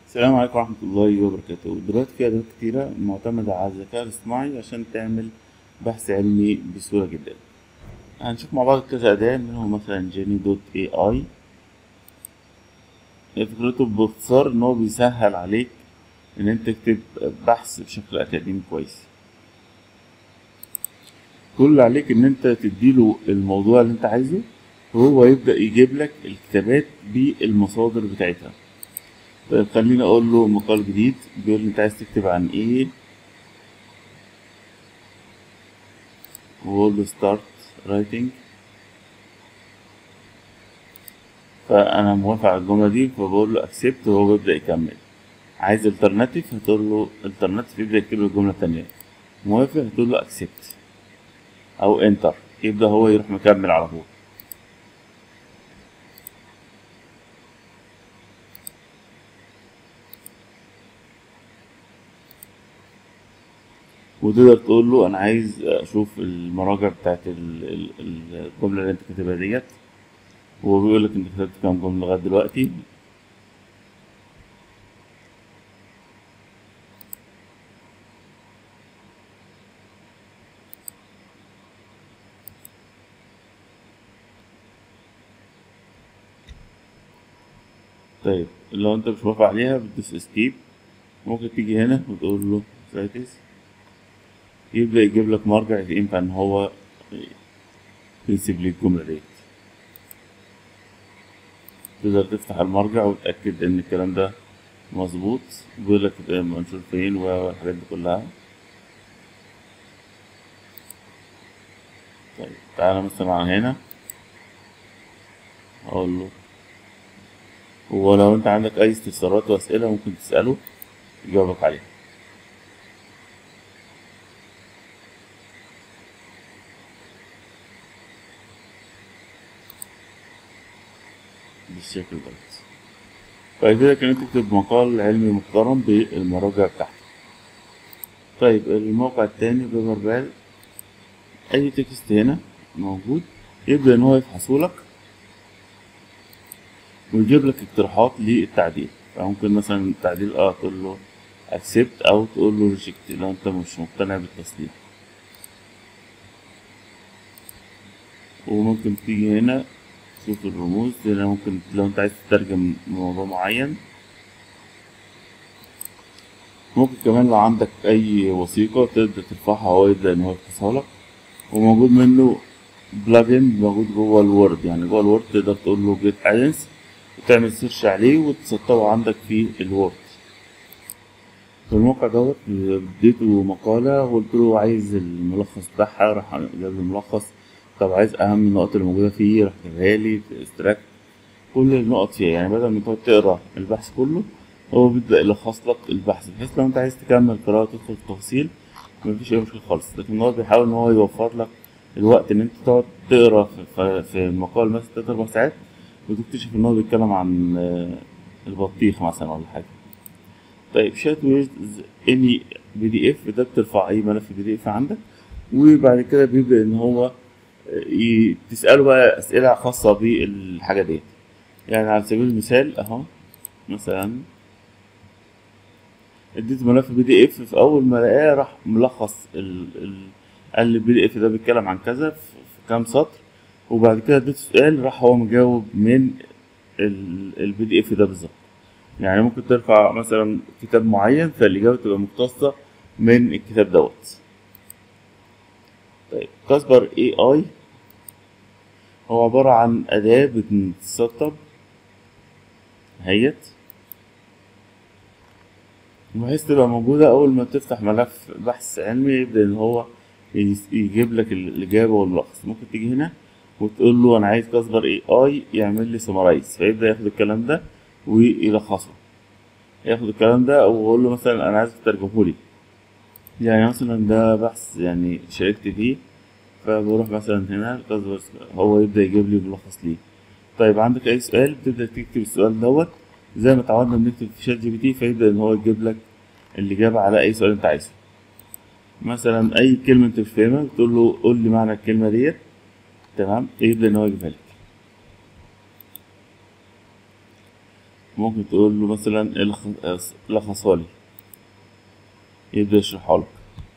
السلام عليكم ورحمة الله وبركاته دلوقتي في أدوات كتيرة معتمدة على الذكاء الاصطناعي عشان تعمل بحث علمي بسهولة جدا هنشوف مع بعض كذا أداة منهم مثلا جيني دوت اي اي فكرته باختصار إن هو بيسهل عليك إن أنت تكتب بحث بشكل أكاديمي كويس كل اللي عليك إن أنت تديله الموضوع اللي أنت عايزه وهو يبدأ يجيب لك الكتابات بالمصادر بتاعتها طيب خليني اقول له مقال جديد بيقول لي انت عايز تكتب عن ايه واقول له ستارت رايتنج فانا موافق على الجمله دي فبقول له اكسبت وهو بيبدا يكمل عايز الترناتيف هتقول له الترناتيف يبدا يكتب لك جمله تانية موافق هتقول له اكسبت او انتر يبدا هو يروح مكمل على طول وتقدر تقول له انا عايز اشوف المراجع بتاعت ال- ال- ال- الجمله اللي انت كاتبها ديت وهو بيقول لك انت كتبت كام جمله لغايه دلوقتي طيب لو انت مش موافق عليها بتدوس اسكيب ممكن تيجي هنا وتقول له سايتس يبدأ يجيب لك مرجع ينفع إن هو ينسب لي الجملة ديت تقدر تفتح المرجع وتأكد إن الكلام ده مظبوط بيقول لك منشور فين والحاجات دي كلها طيب تعالى مثلا على هنا أقول له ولو أنت عندك أي استفسارات وأسئلة ممكن تسأله يجاوبك عليها بالشكل ده فإذا كان تكتب مقال علمي محترم بالمراجع بتاعته طيب الموقع التاني بيبر بال أي تكست هنا موجود يبدأ إن هو يفحصهولك ويجيب لك اقتراحات للتعديل فممكن مثلا التعديل اه تقول له accept أو تقول له reject لو أنت مش مقتنع بالتصنيف وممكن تيجي هنا تشوف الرموز هنا ممكن لو انت عايز تترجم موضوع معين ممكن كمان لو عندك اي وثيقة تقدر ترفعها هو يبدأ ان هو يفحصها لك وموجود منه بلجن موجود جوه الوورد يعني جوه الوورد تقدر تقول له جيت ايدنس وتعمل سيرش عليه وتسطبه عندك في الوورد في الموقع دوت اديته مقالة وقلت له عايز الملخص بتاعها راح جاب لي الملخص طب عايز اهم النقط اللي موجوده فيه راح جايبها لي في استراكت كل النقط فيها يعني بدل ما تقعد تقرا البحث كله هو بيبدا يلخص لك البحث بحيث لو انت عايز تكمل قراءه وتدخل في تفاصيل مفيش اي مشكله خالص لكن هو بيحاول ان هو يوفر لك الوقت ان انت تقعد تقرا في, في, في المقال مثلا تلات اربع ساعات وتكتشف ان هو بيتكلم عن البطيخ مثلا ولا حاجه طيب شات ويز اني بي دي اف ده بترفع اي ملف بي دي اف عندك وبعد كده بيبدا ان هو تسأله بقى أسئلة خاصة بالحاجة ديت يعني على سبيل المثال أهو مثلا اديته ملف بي دي اف في أول ما لقاه راح ملخص ال ال قال لي البي دي اف ده بيتكلم عن كذا في كام سطر وبعد كده اديته سؤال راح هو مجاوب من البي دي اف ده بالظبط يعني ممكن ترفع مثلا كتاب معين فالإجابة تبقى مقتصة من الكتاب دوت طيب كاسبر اي اي هو عبارة عن أداة بتتسطب هيت بحيث تبقى موجودة أول ما تفتح ملف بحث علمي يبدأ إن هو يجيب لك الإجابة والملخص ممكن تيجي هنا وتقول له أنا عايز كاسبر اي اي يعمل لي سمرايز فيبدأ ياخد الكلام ده ويلخصه ياخد الكلام ده وأقول له مثلا أنا عايز تترجمه لي يعني مثلا ده بحث يعني شاركت فيه فبروح مثلا هنا هو يبدأ يجيب لي ملخص ليه طيب عندك أي سؤال بتبدأ تكتب السؤال دوت زي ما اتعودنا بنكتب في شات جي بي تي فيبدأ إن هو يجيب لك الإجابة على أي سؤال أنت عايزه مثلا أي كلمة أنت مش فاهمها بتقول له قول لي معنى الكلمة ديت تمام يبدأ إن هو يجيبها لك ممكن تقول له مثلا الخ- لخصها لي يبدأ يشرحها لك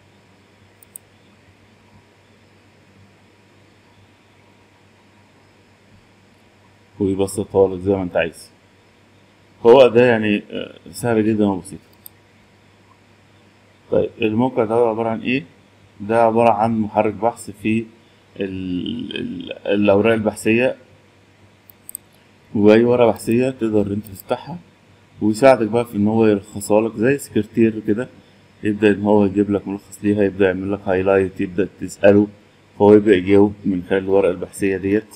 ويبسطها لك زي ما انت عايز هو ده يعني آه، سهل جدا وبسيط طيب الموقع ده عبارة عن ايه؟ ده عبارة عن محرك بحث في ال- ال- الأوراق البحثية وأي ورقة بحثية تقدر انت تفتحها ويساعدك بقى في ان هو يلخصها لك زي سكرتير كده يبدأ ان هو يجيب لك ملخص ليها يبدأ يعمل لك هايلايت يبدأ تسأله فهو يبدأ يجاوب من خلال الورقة البحثية ديت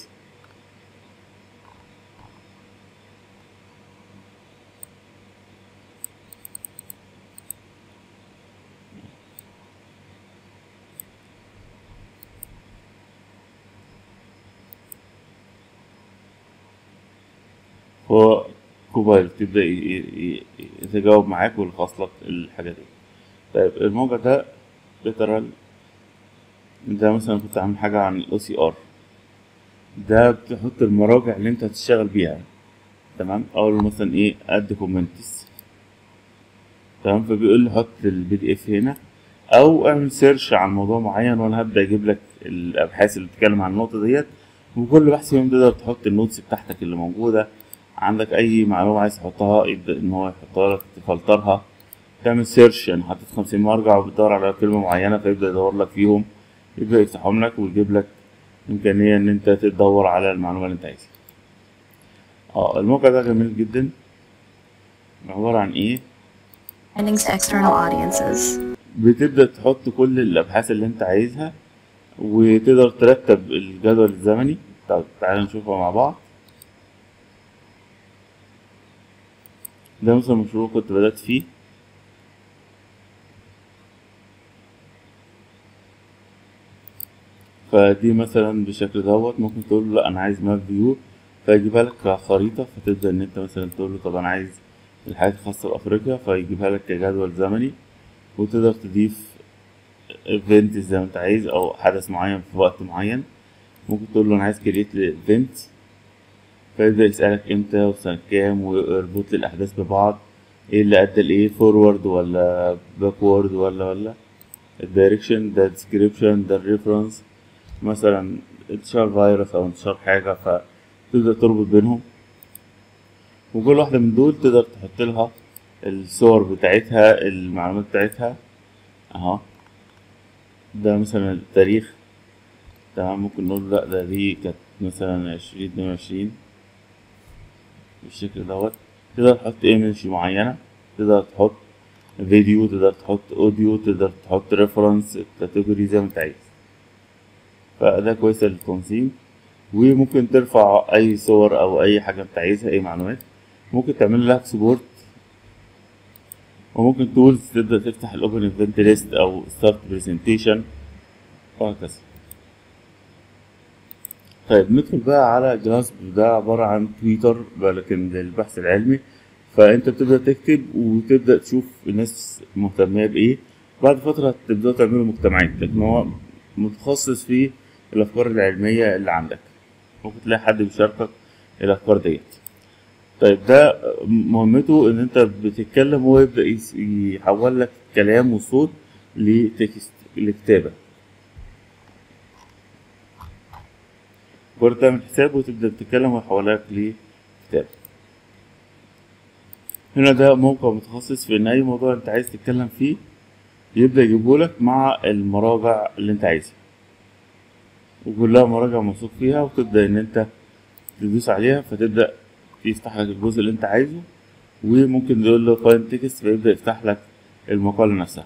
هو كوبايلوت يبدأ ي- ي- ي- يتجاوب معاك ويلخص لك الحاجة دي طيب الموقع ده ليترال ده مثلا كنت عامل حاجة عن الاو سي ار ده بتحط المراجع اللي انت هتشتغل بيها تمام اقول له مثلا ايه اد كومنتس تمام فبيقول لي حط البي دي اف هنا او اعمل سيرش عن موضوع معين وانا هبدا اجيب لك الابحاث اللي بتتكلم عن النقطه ديت وكل بحث فيهم تقدر تحط النوتس بتاعتك اللي موجوده عندك اي معلومه عايز تحطها يبدا ان هو يحطها لك تفلترها تعمل سيرش يعني حطيت 50 مرجع وبتدور على كلمه معينه فيبدا يدور لك فيهم يبدا يفتحهم لك ويجيب لك امكانيه ان انت تدور على المعلومه اللي انت عايزها اه الموقع ده جميل جدا عباره عن ايه Sending to external audiences. بتبدأ تحط كل الأبحاث اللي أنت عايزها وتقدر ترتب الجدول الزمني طب تعالى نشوفها مع بعض ده مثلا مشروع كنت بدأت فيه فدي مثلا بالشكل دوت ممكن تقول له لا أنا عايز ماب فيو فيجيبها لك كخريطة فتبدأ إن أنت مثلا تقول له طب أنا عايز الحاجات الخاصة بأفريقيا فيجيبها لك كجدول زمني وتقدر تضيف ايفنت زي ما انت عايز او حدث معين في وقت معين ممكن تقول له انا عايز كريت لايفنت فيبدأ يسألك امتى وسنة كام ويربط لي الأحداث ببعض ايه اللي أدى لإيه فورورد ولا باكورد ولا ولا الدايركشن ده description ده الريفرنس مثلا انتشار فيروس أو انتشار حاجة فتبدأ تربط بينهم وكل واحدة من دول تقدر تحط لها الصور بتاعتها المعلومات بتاعتها اهو ده مثلا التاريخ تمام ممكن نقول لا ده دي كانت مثلا عشرين اتنين وعشرين بالشكل دوت تقدر تحط ايمج معينة تقدر تحط فيديو تقدر تحط اوديو تقدر تحط ريفرنس كاتيجوري زي ما انت عايز فده كويس للتنظيم وممكن ترفع اي صور او اي حاجة انت عايزها اي معلومات ممكن تعمل لها اكسبورت وممكن تولز تبدأ تفتح الاوبن ايفنت ليست او ستارت برزنتيشن وهكذا طيب ندخل بقى على جراسب ده عبارة عن تويتر بقى لكن للبحث العلمي فانت بتبدأ تكتب وتبدأ تشوف الناس مهتمية بايه بعد فترة تبدأ تعملوا مجتمعات لكن هو متخصص في الافكار العلمية اللي عندك ممكن تلاقي حد بيشاركك الافكار ديت طيب ده مهمته ان انت بتتكلم وهو يبدأ يس- يحول لك كلام وصوت لتكست لكتابة برضه تعمل حساب وتبدأ تتكلم ويحولها لك لكتاب هنا ده موقع متخصص في ان اي موضوع انت عايز تتكلم فيه يبدأ يجيبهولك مع المراجع اللي انت عايزها وكلها مراجع موثوق فيها وتبدأ ان انت تدوس عليها فتبدأ يفتح لك الجزء اللي انت عايزه وممكن تقول له فاين تكست فيبدأ يفتح لك المقالة نفسها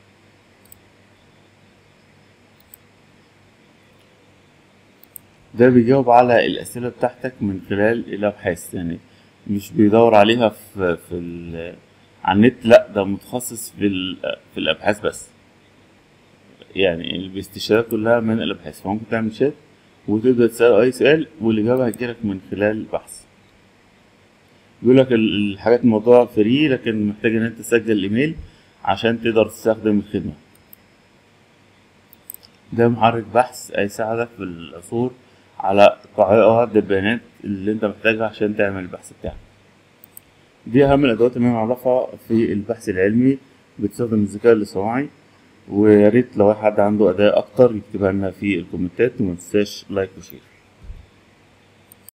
ده بيجاوب على الأسئلة بتاعتك من خلال الأبحاث يعني مش بيدور عليها في في ال- على النت لا ده متخصص في ال- في الأبحاث بس يعني الاستشارات كلها من الأبحاث فممكن تعمل شات وتبدأ تسأله أي سؤال والإجابة هتجيلك من خلال البحث بيقول لك ال- الحاجات الموضوع فري لكن محتاج ان انت تسجل ايميل عشان تقدر تستخدم الخدمة ده محرك بحث هيساعدك في العثور على قواعد البيانات اللي انت محتاجها عشان تعمل البحث بتاعك دي اهم الادوات اللي انا اعرفها في البحث العلمي بتستخدم الذكاء الاصطناعي ويا ريت لو حد عنده اداة اكتر يكتبها لنا في الكومنتات وما تنساش لايك وشير